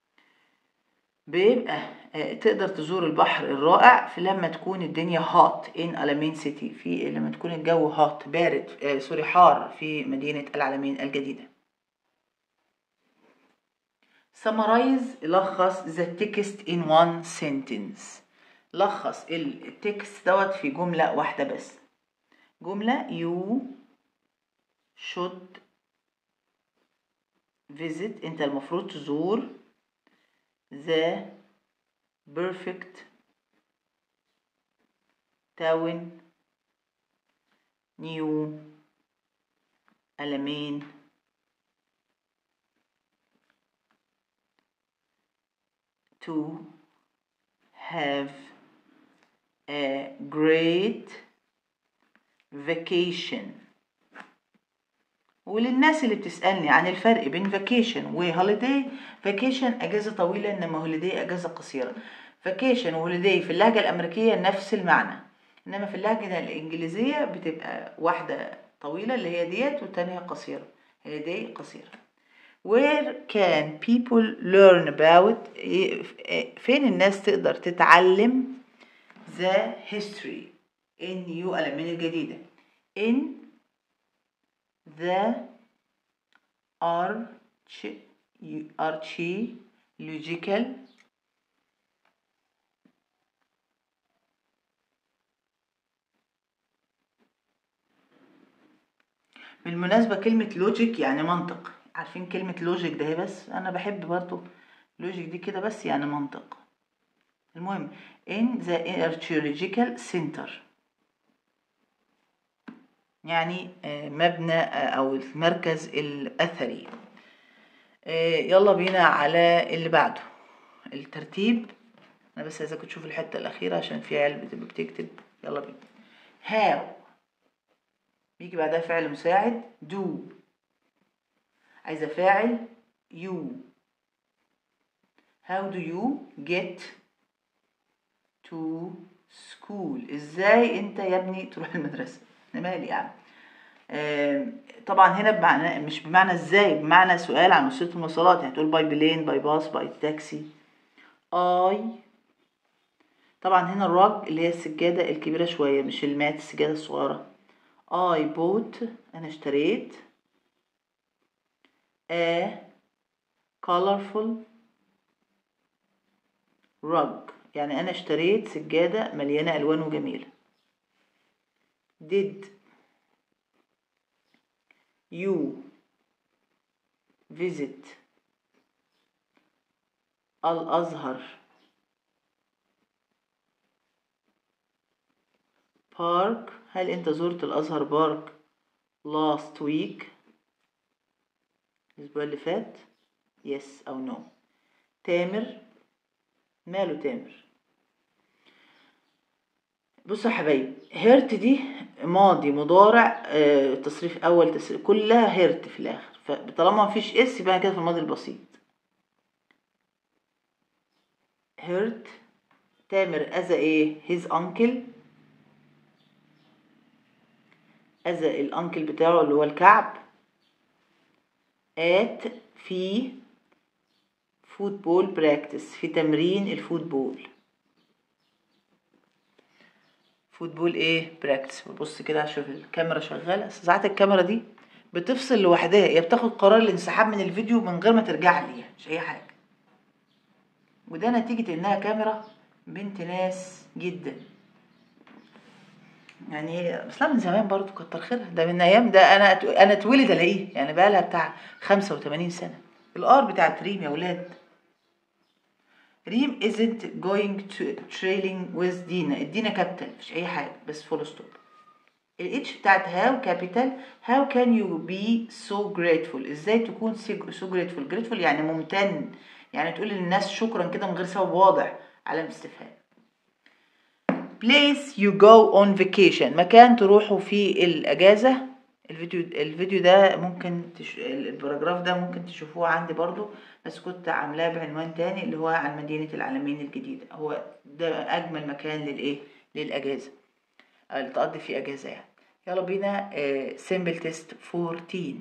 بيبقى تقدر تزور البحر الرائع في لما تكون الدنيا hot in Alamein city في لما تكون الجو hot بارد سوري حار في مدينة العلمين الجديدة summarize لخص the text in one sentence لخص التكست دوت في جملة واحدة بس جملة you should visit انت المفروض تزور the perfect town new Alamein to have a great vacation وللناس اللي بتسألني عن الفرق بين vacation وهوليداي vacation أجازة طويلة إنما هوليداي أجازة قصيرة vacation وهوليداي في اللهجة الأمريكية نفس المعنى إنما في اللهجة الإنجليزية بتبقى واحدة طويلة اللي هي ديت والتانية قصيرة هوليداي قصيرة Where can people learn about فين الناس تقدر تتعلم the history in New Alamein الجديدة in the arch archaeological بالمناسبة كلمة لوجيك يعني منطق عارفين كلمة لوجيك ده بس أنا بحب برضو لوجيك دي كده بس يعني منطق المهم in the archaeological center يعني مبنى أو المركز الأثري يلا بينا على اللي بعده الترتيب أنا بس عايزاكم تشوفوا الحتة الأخيرة عشان في عيال بتبقى بتكتب يلا بينا how بيجي بعدها فعل مساعد do عايزة فاعل you how do you get to school ازاي انت يا ابني تروح المدرسة انا مالي يعني آه طبعا هنا بمعنى مش بمعنى ازاي بمعنى سؤال عن وسيله المواصلات يعني تقول باي بلين باي باص باي تاكسي اي طبعا هنا الرج اللي هي السجادة الكبيرة شوية مش المات السجادة الصغيرة I bought أنا اشتريت a colorful rug يعني أنا اشتريت سجادة مليانة ألوان وجميلة did you visit الأزهر بارك هل أنت زرت الأزهر بارك last week الأسبوع اللي فات yes أو no تامر ماله تامر بصوا يا حبايبي هيرت دي ماضي مضارع آه، تصريف اول تصريف كلها هيرت في الاخر فطالما مفيش اس يبقى كده في الماضي البسيط هيرت تامر اذى ايه هيز انكل اذى الانكل بتاعه اللي هو الكعب ات في فوتبول براكتس في تمرين الفوتبول فوتبول ايه براكتس ببص كده اشوف الكاميرا شغاله ساعات الكاميرا دي بتفصل لوحدها هي بتاخد قرار الانسحاب من الفيديو من غير ما ترجع ليها مش اي حاجه وده نتيجه انها كاميرا بنت ناس جدا يعني هي بس لا من زمان برضو كتر خيرها ده من ايام ده انا انا اتولد الاقيه يعني بقى لها بتاع 85 سنه الار بتاعت ريم يا ولاد ريم isn't going to trailing with دينا الدينا كابيتال مش اي حاجه بس فول ستوب الاتش بتاعت هاو كابيتال هاو كان يو بي سو جريتفول ازاي تكون سو جريتفول جريتفول يعني ممتن يعني تقول للناس شكرا كده من غير سبب واضح علامه استفهام place you go on vacation مكان تروحوا فيه الاجازه الفيديو الفيديو ده ممكن تش... الباراجراف ده ممكن تشوفوه عندي برضو بس كنت عاملاه بعنوان تاني اللي هو عن مدينة العالمين الجديدة هو ده أجمل مكان للإيه للأجازة آه، اللي تقضي فيه أجازة يعني يلا بينا سيمبل تيست 14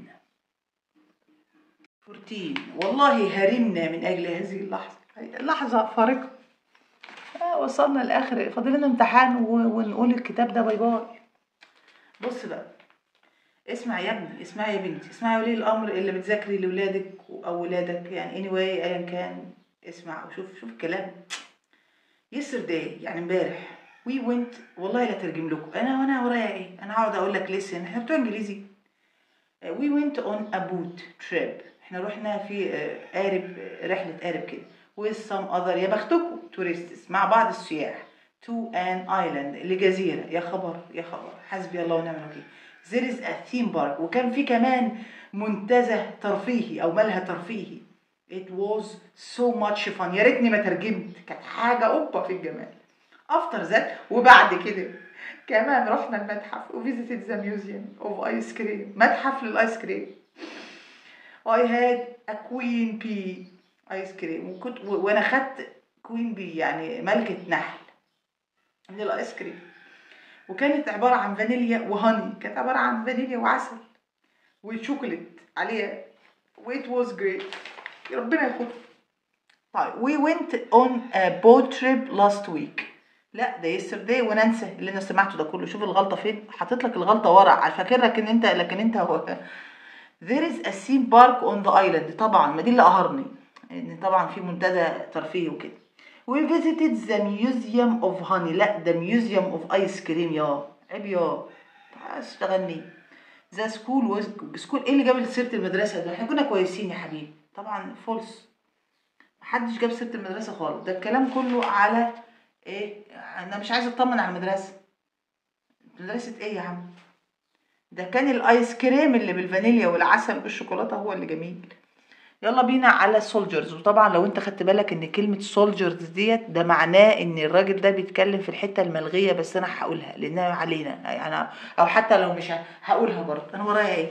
14 والله هرمنا من أجل هذه اللحظة لحظة فارقة آه وصلنا لآخر فاضل لنا امتحان و... ونقول الكتاب ده باي باي بص بقى اسمع يا ابني اسمع يا بنتي اسمع يا ولي الامر اللي بتذاكري لاولادك او ولادك يعني anyway ايا كان اسمع وشوف شوف الكلام yesterday يعني امبارح we went والله لا ترجم لكم انا وانا ورايا ايه انا هقعد اقول لك listen احنا بتوع انجليزي we went on a boat trip احنا رحنا في آه، قارب رحلة قارب كده with some other يا بختكم tourists مع بعض السياح to an island لجزيرة يا خبر يا خبر حسبي الله ونعم الوكيل there is a theme park وكان في كمان منتزه ترفيهي او ملهى ترفيهي it was so much fun يا ريتني ما ترجمت كانت حاجة اوبا في الجمال after that وبعد كده كمان رحنا المتحف و visited the museum of ice cream متحف للايس كريم I had a queen bee ايس كريم وكنت و- وانا خدت كوين بي يعني ملكة نحل من الايس كريم وكانت عبارة عن فانيليا وهاني كانت عبارة عن فانيليا وعسل وشوكولات عليها ويت was great ربنا ياخدها طيب we went on a boat trip last week لا ده yesterday وننسى اللي انا سمعته ده كله شوف الغلطة فين حاطط لك الغلطة ورا على فاكرك ان انت لكن انت هو there is a theme park on the island طبعا ما دي اللي قهرني ان طبعا في منتدى ترفيهي وكده we visited the museum of honey لا ده museum of ice cream يا عيب يا اشتغلني ذا سكول was سكول ايه اللي جاب سيره المدرسه ده احنا كنا كويسين يا حبيبي طبعا فولس محدش جاب سيره المدرسه خالص ده الكلام كله على ايه انا مش عايزه اطمن على المدرسه مدرسه ايه يا عم ده كان الايس كريم اللي بالفانيليا والعسل بالشوكولاته هو اللي جميل يلا بينا على سولجرز وطبعا لو انت خدت بالك ان كلمة سولجرز ديت ده معناه ان الراجل ده بيتكلم في الحتة الملغية بس انا هقولها لانها علينا يعني او حتى لو مش ه- هقولها برضه انا ورايا ايه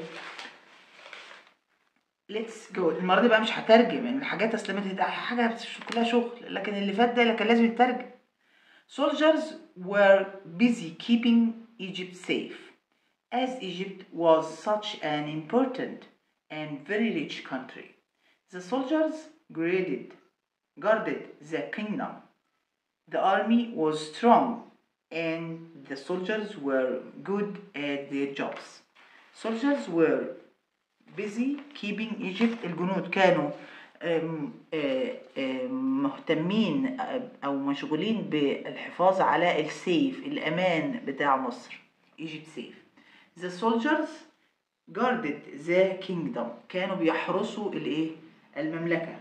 ليتس جو المرة دي بقى مش هترجم يعني الحاجات اسلمت ده حاجة كلها شغل لكن اللي فات ده اللي كان لازم يترجم Soldiers were busy keeping Egypt safe as Egypt was such an important and very rich country. The soldiers guarded, guarded the kingdom the army was strong and the soldiers were good at their jobs soldiers were busy keeping Egypt الجنود كانوا أم، آه، آه، مهتمين آه، أو مشغولين بالحفاظ على السيف الأمان بتاع مصر Egypt safe the soldiers guarded the kingdom كانوا بيحرسوا الايه المملكة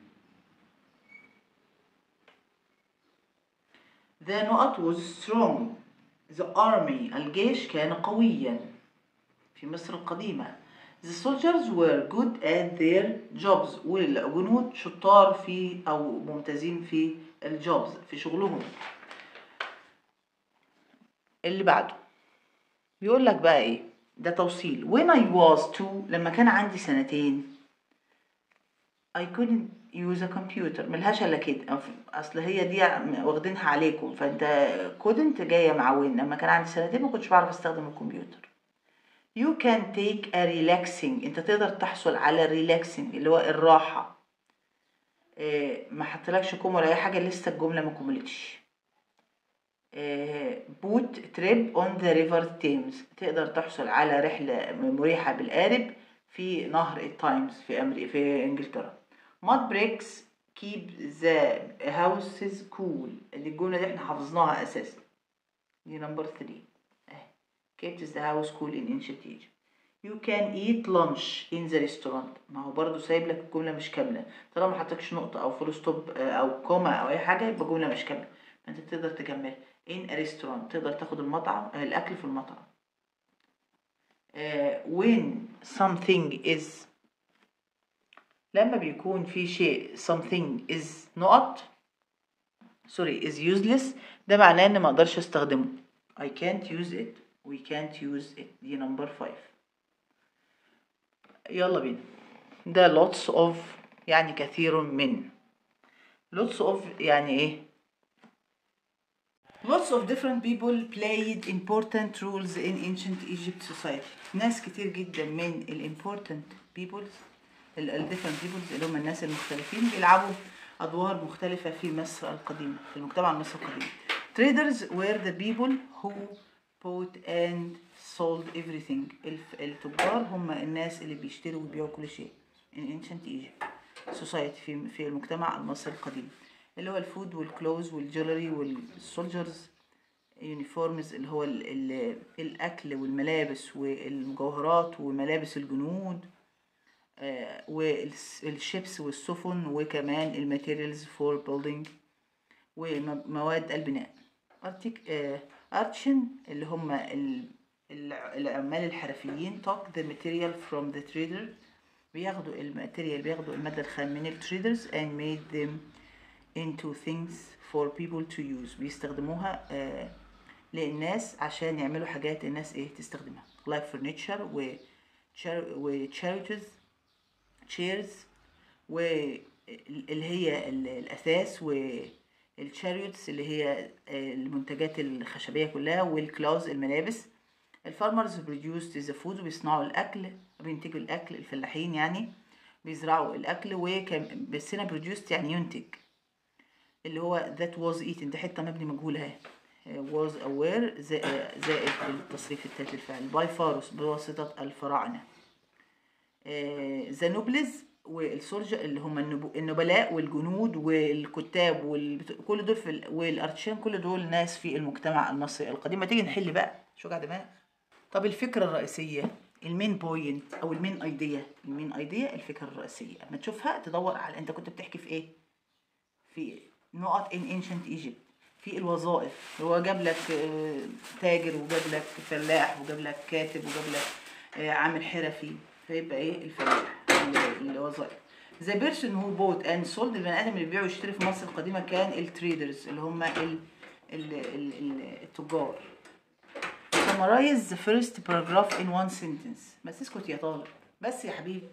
the نقط was strong the army الجيش كان قويا في مصر القديمة the soldiers were good at their jobs والجنود شطار في أو ممتازين في الجوبز في شغلهم اللي بعده بيقول لك بقى ايه ده توصيل when I was two لما كان عندي سنتين I couldn't use a computer ملهاش الا كده أف- اصل هي دي واخدينها عليكم فانت couldn't جايه مع when لما كان عندي سنتين ما كنتش بعرف استخدم الكمبيوتر You can take a relaxing انت تقدر تحصل على relaxing اللي هو الراحة إيه ما حطلكش كوم ولا اي حاجة لسه الجملة ما كملتش بوت تريب اون ذا ريفر تيمز تقدر تحصل على رحلة مريحة بالقارب في نهر التايمز في أمريكا في إنجلترا ماد بريكس keep the houses cool دي الجملة دي احنا حافظناها أساسا دي نمبر 3 kept the house cool in ancient Egypt you can eat lunch in the restaurant ما هو برضو سايب لك الجملة مش كاملة طالما ما حطكش نقطة أو فول ستوب أو كوما أو أي حاجة يبقى الجملة مش كاملة فأنت تقدر تكمل in a restaurant تقدر تاخد المطعم آه، الأكل في المطعم آه، when something is لما بيكون في شيء something is not sorry is useless ده معناه ان ما اقدرش استخدمه I can't use it we can't use it دي number 5 يلا بينا ده lots of يعني كثير من lots of يعني ايه Lots of different people played important roles in ancient Egypt society. ناس كتير جدا من ال important peoples ال ال different peoples اللي هم الناس المختلفين بيلعبوا أدوار مختلفة في مصر القديمة في المجتمع المصري القديم. Traders were the people who bought and sold everything. الف- التجار هم الناس اللي بيشتروا ويبيعوا كل شيء. In ancient Egypt society في في المجتمع المصري القديم. اللي هو الفود والكلوز والجولري والسولجرز يونيفورمز اللي هو ال ال الأكل والملابس والمجوهرات وملابس الجنود آه، والشيبس والسفن وكمان الماتيريالز فور بيلدينج ومواد البناء أرتيك آه، أرتشن اللي هم ال- الع- العمال الحرفيين took the material from the trader بياخدوا الماتيريال بياخدوا المادة الخام من التريدرز and made them into things for people to use بيستخدموها آه للناس عشان يعملوا حاجات الناس ايه تستخدمها like furniture و char- و charities chairs واللي هي ال- الأثاث والشاريوتس اللي هي آه، المنتجات الخشبية كلها والكلاوز الملابس الفارمرز produced the food بيصنعوا الأكل بينتجوا الأكل الفلاحين يعني بيزرعوا الأكل وكم بس هنا produced يعني ينتج اللي هو that was eaten ده حتة مبني مجهول اهي was aware زائد زائد التصريف التالت الفعل by فاروس بواسطة الفراعنة ذا نوبلز والسورجة اللي هم النبو- النبلاء والجنود والكتاب وكل دول في ال- والارتشان كل دول ناس في المجتمع المصري القديم ما تيجي نحل بقى شجع دماغ طب الفكرة الرئيسية المين بوينت او المين ايديا المين ايديا الفكرة الرئيسية اما تشوفها تدور على انت كنت بتحكي في ايه في نقط in ancient Egypt في الوظائف هو جاب لك آه، تاجر وجاب لك فلاح وجاب لك كاتب وجاب لك آه، عامل حرفي فيبقى ايه الفلاح ال- الوظائف the person who bought and sold البني ادم اللي بيبيع ويشتري في مصر القديمه كان التريدرز اللي هم ال ال ال ال التجار summarize the first paragraph in one sentence بس اسكت يا طالب بس يا حبيبي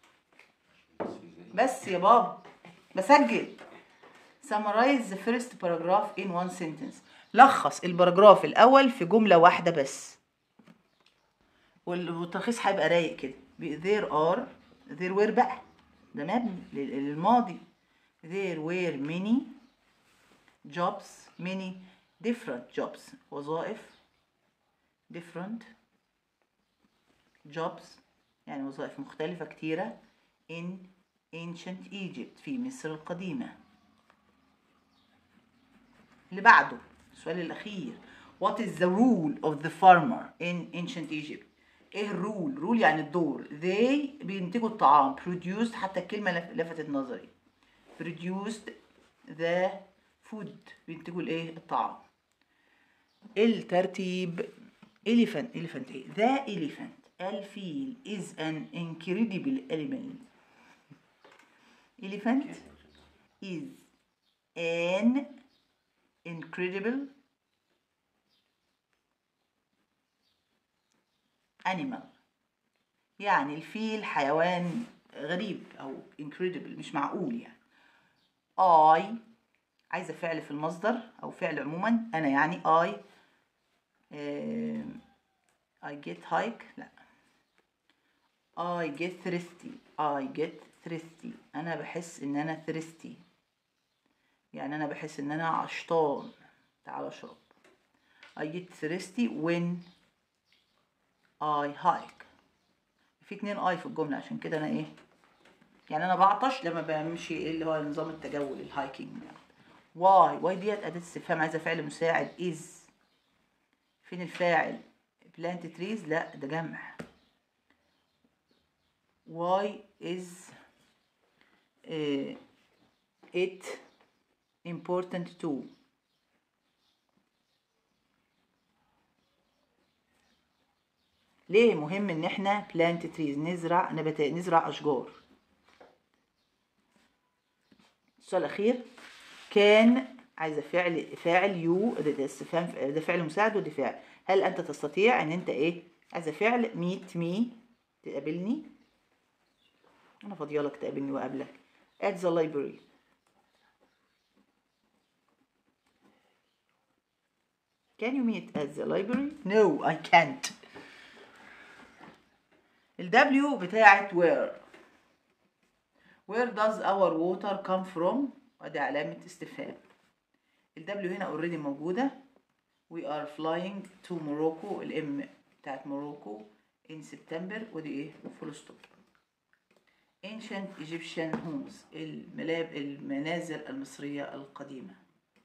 بس يا بابا بسجل summarize the first paragraph in one sentence لخص البراجراف الأول في جملة واحدة بس وال- والتلخيص هيبقى رايق كده ب- there are there were بقى ده مبني لل- للماضي there were many jobs many different jobs وظائف different jobs يعني وظائف مختلفة كتيرة in ancient Egypt في مصر القديمة اللي بعده السؤال الأخير What is the rule of the farmer in ancient Egypt ايه الرول رول يعني الدور they بينتجوا الطعام produced حتى الكلمة لف- لفتت نظري produced the food بينتجوا الايه الطعام الترتيب elephant elephant ايه the elephant الفيل is an incredible animal elephant is an incredible animal يعني الفيل حيوان غريب او incredible مش معقول يعني I عايزة فعل في المصدر أو فعل عموما أنا يعني I آم، I get hike لا I get thirsty I get thirsty أنا بحس إن أنا thirsty يعني أنا بحس إن أنا عشطان تعال أشرب I get thirsty when I hike في اتنين I في الجملة عشان كده أنا إيه يعني أنا بعطش لما بمشي اللي هو نظام التجول الهايكنج يعني. واي واي ديت أداة استفهام عايزة فعل مساعد is فين الفاعل plant trees لا ده جمع why is uh, it important to ليه مهم ان احنا plant trees نزرع نباتات نزرع اشجار السؤال الاخير كان عايزه فعل فاعل يو ده, ده استفهام ده فعل مساعد ودي فعل هل انت تستطيع ان انت ايه عايزه فعل ميت مي تقابلني انا فاضيالك تقابلني واقابلك at the library Can you meet at the library? No, I can't. ال W بتاعت where Where does our water come from? ودي علامة استفهام ال W هنا already موجودة We are flying to Morocco الام بتاعت موروكو in September ودي ايه full stop Ancient Egyptian homes الملاب المنازل المصرية القديمة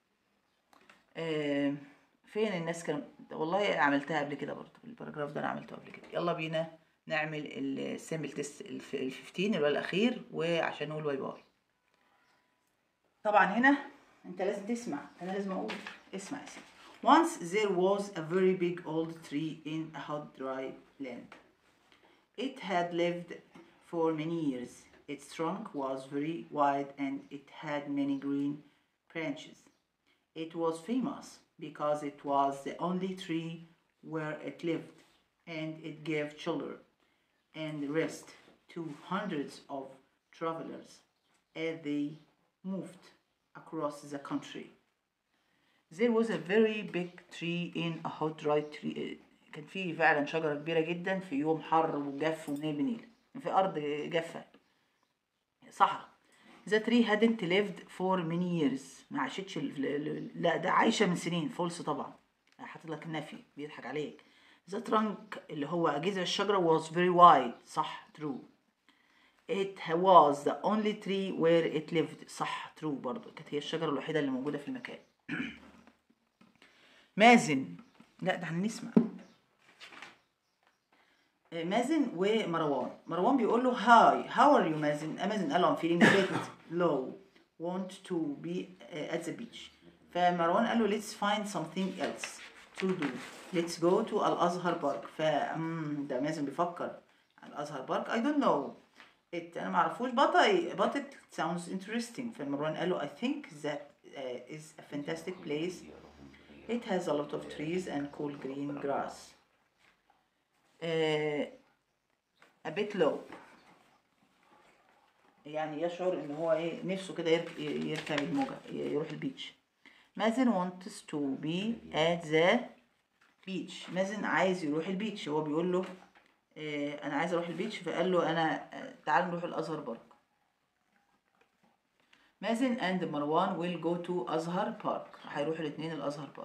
آه فين الناس كانوا والله عملتها قبل كده برضه الباراجراف ده انا عملته قبل كده يلا بينا نعمل السيمبل تيست ال 15 اللي هو الاخير وعشان نقول باي باي طبعا هنا انت لازم تسمع انا لازم اقول اسمع يا سيدي Once there was a very big old tree in a hot dry land. It had lived for many years. Its trunk was very wide and it had many green branches. It was famous because it was the only tree where it lived and it gave shelter and rest to hundreds of travelers as they moved across the country. There was a very big tree in a hot dry tree كان في فعلا شجرة كبيرة جدا في يوم حر وجاف ونيل بنيل في أرض جافة صحراء The tree hadn't lived for many years ما عاشتش ال- ال- لا ده عايشة من سنين فولس طبعا حاطط لك النفي بيضحك عليك The trunk اللي هو جذع الشجرة was very wide صح true It was the only tree where it lived صح true برضو كانت هي الشجرة الوحيدة اللي موجودة في المكان مازن لا ده هنسمع آه، مازن ومروان مروان بيقول له هاي هاو ار يو مازن آه، مازن قال له I'm feeling a bit low want to be uh, at the beach فمروان قال له let's find something else to do let's go to الازهر بارك ف مم، ده مازن بيفكر الازهر بارك I don't know it انا ما اعرفوش but I, but it sounds interesting فمروان قال له I think that uh, is a fantastic place It has a lot of trees and cool green grass. Uh, a bit low. يعني يشعر ان هو ايه نفسه كده يرك- يركب الموجة يروح البيتش. مازن wants to be at the beach. مازن عايز يروح البيتش هو بيقول له آه انا عايز اروح البيتش فقال له انا آه، تعال نروح الازهر بارك. مازن and مروان will go to أزهر بارك هيروحوا الاتنين الأزهر بارك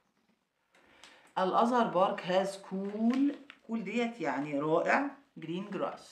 الأزهر بارك has cool cool ديت يعني رائع green grass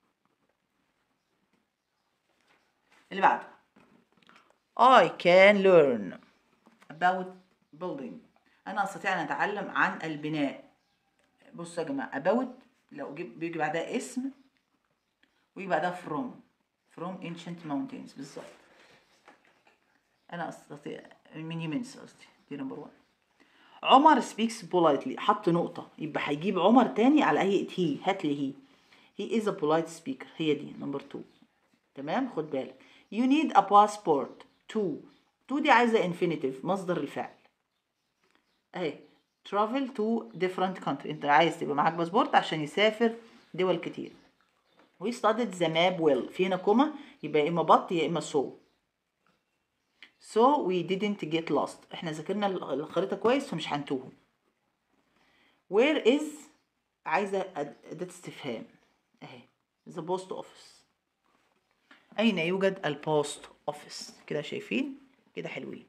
اللي بعده I can learn about building أنا أستطيع أن أتعلم عن البناء بصوا يا جماعة about لو جيب بيجي بعدها اسم ويجي بعدها from from ancient mountains بالظبط أنا أستطيع monuments قصدي دي نمبر 1 عمر speaks politely حط نقطة يبقى هيجيب عمر تاني على هيئة هي هات لي هي he is a polite speaker هي دي نمبر 2 تمام خد بالك you need a passport to to دي عايزة infinitive مصدر الفعل اهي travel to different country انت عايز تبقى معاك باسبورت عشان يسافر دول كتير we studied the map well في هنا كوما يبقى يا اما بط يا اما so so we didn't get lost احنا ذاكرنا الخريطة كويس فمش هنتوه where is عايزة أد- أداة استفهام اهي the post office أين يوجد البوست اوفيس كده شايفين كده حلوين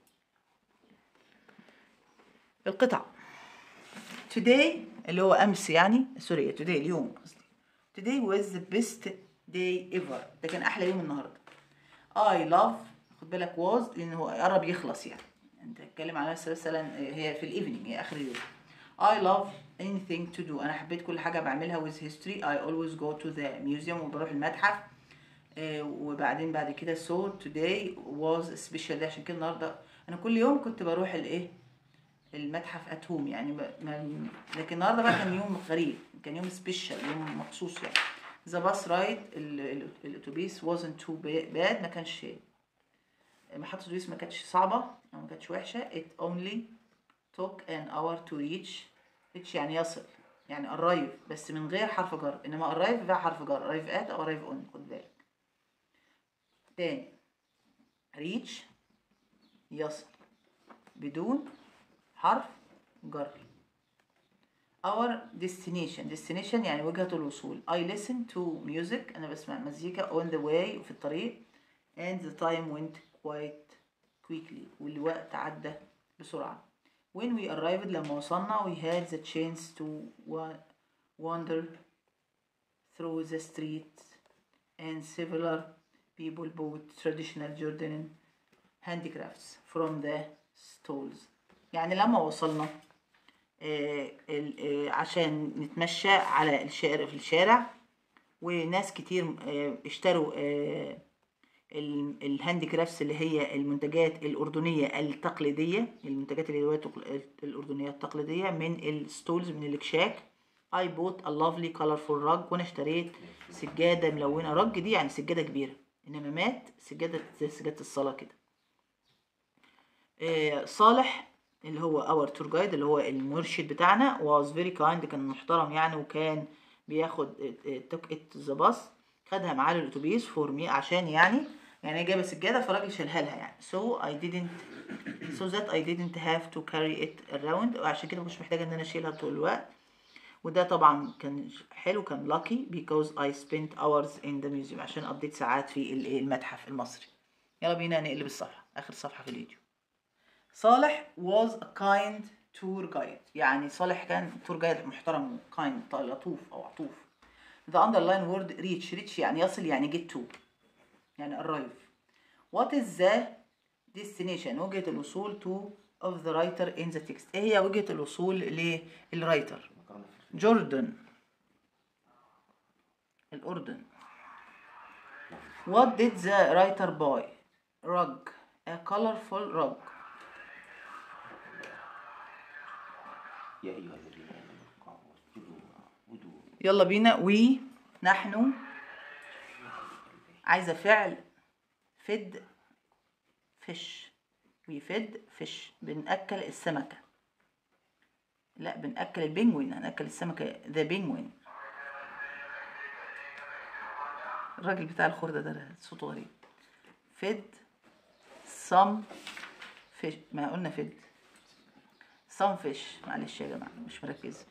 القطع today اللي هو أمس يعني سوري today اليوم قصدي today was the best day ever ده كان أحلى يوم النهاردة I love خد بالك was لأن هو قرب يخلص يعني أنت تتكلم على نفسك مثلا هي في الإيفنينج هي آخر اليوم I love anything to do أنا حبيت كل حاجة بعملها with history I always go to the museum وبروح المتحف آه، وبعدين بعد كده so today was special ده عشان كده النهارده انا كل يوم كنت بروح الايه المتحف ات هوم يعني ب... ما... لكن النهارده بقى كان يوم غريب كان يوم سبيشال يوم مخصوص يعني ذا باس رايد الاتوبيس wasn't too ba- bad ما كانش محطة الاتوبيس ما كانتش صعبة أو ما كانتش وحشة it only took an hour to reach reach يعني يصل يعني arrive بس من غير حرف جر انما arrive بقى حرف جر arrive at او arrive on خد بالك تاني reach يصل بدون حرف جر our destination destination يعني وجهة الوصول I listen to music أنا بسمع مزيكا on the way في الطريق and the time went quite quickly والوقت عدى بسرعة when we arrived لما وصلنا we had the chance to wa- wander through the streets and several people bought traditional Jordanian handicrafts from the stalls يعني لما وصلنا آه، ال- آه، عشان نتمشى على الشارع في الشارع وناس كتير آه، اشتروا آه، ال- الهاندي كرافتس اللي هي المنتجات الأردنية التقليدية المنتجات اليدوية التق- الأردنية التقليدية من الستولز من الكشاك I bought a lovely colorful rug وأنا اشتريت سجادة ملونة رج دي يعني سجادة كبيرة إنما مات سجادة زي سجادة الصلاة كده آه، صالح اللي هو اور تور جايد اللي هو المرشد بتاعنا was very kind كان محترم يعني وكان بياخد توك ات ذا باص خدها معاه للاتوبيس فور مي عشان يعني يعني هي جايبه سجاده فالراجل شالها لها يعني so I didn't so that I didn't have to carry it around وعشان كده مش محتاجه ان انا اشيلها طول الوقت وده طبعا كان حلو كان lucky because I spent hours in the museum عشان قضيت ساعات في ال- المتحف المصري يلا بينا نقلب الصفحه اخر صفحه في الفيديو صالح was a kind tour guide يعني صالح كان tour guide محترم kind لطوف او عطوف the underline word reach reach يعني يصل يعني get to يعني arrive what is the destination وجهة الوصول to of the writer in the text ايه هي وجهة الوصول للرايتر جوردن الأردن What did the writer buy? Rug. A colorful rug. يا أيها الذين آمنوا اركعوا واسجدوا واعبدوا يلا بينا we نحن عايزة فعل فد فش ويفد فش بنأكل السمكة لا بنأكل البنجوين هنأكل السمكة ذا بنجوين الراجل بتاع الخردة ده صوته غريب فد some fish ما قلنا فد some fish معلش يا جماعة مش مركزة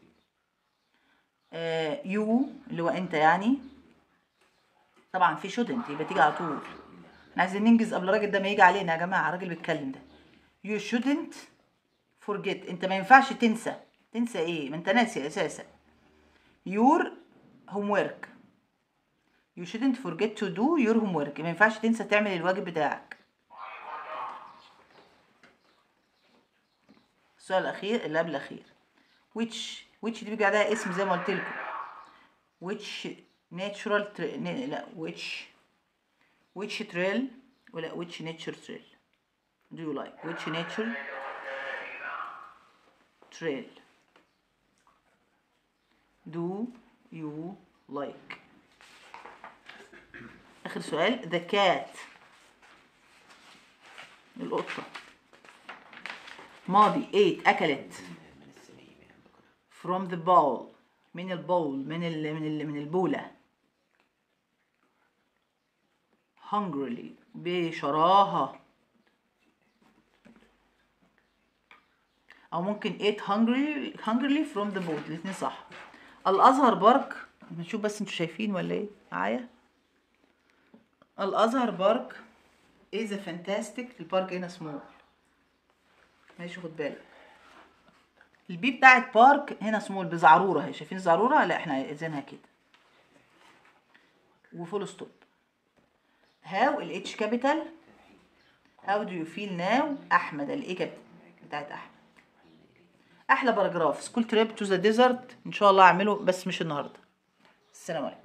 يو اللي هو انت يعني طبعا في shouldn't يبقى تيجي على طول احنا عايزين ننجز قبل الراجل ده ما يجي علينا يا جماعه الراجل بيتكلم ده you shouldn't forget انت ما ينفعش تنسى تنسى ايه ما انت ناسي اساسا your homework you shouldn't forget to do your homework ما ينفعش تنسى تعمل الواجب بتاعك السؤال الاخير اللي قبل الاخير which which دي بيجي عليها اسم زي ما قلت لكم which natural tra- ن- لا which which trail ولا which nature trail do you like which nature trail do you like آخر سؤال the cat القطة ماضي ate أكلت من السنين يعني بكرة from the bowl من البول من ال من ال من البولة hungrily بشراهة أو ممكن eat hungry hungrily from the bowl الاتنين صح الأزهر بارك نشوف بس انتوا شايفين ولا ايه معايا الأزهر بارك is a fantastic البارك هنا سمول ماشي خد بالك البي بتاعت بارك هنا سمول بزعرورة اهي شايفين الزعرورة لا احنا عايزينها كده وفول ستوب هاو الاتش كابيتال هاو دو يو فيل ناو احمد الايه كابيتال بتاعت احمد احلى باراجراف سكول تريب تو ذا ديزرت ان شاء الله اعمله بس مش النهارده السلام عليكم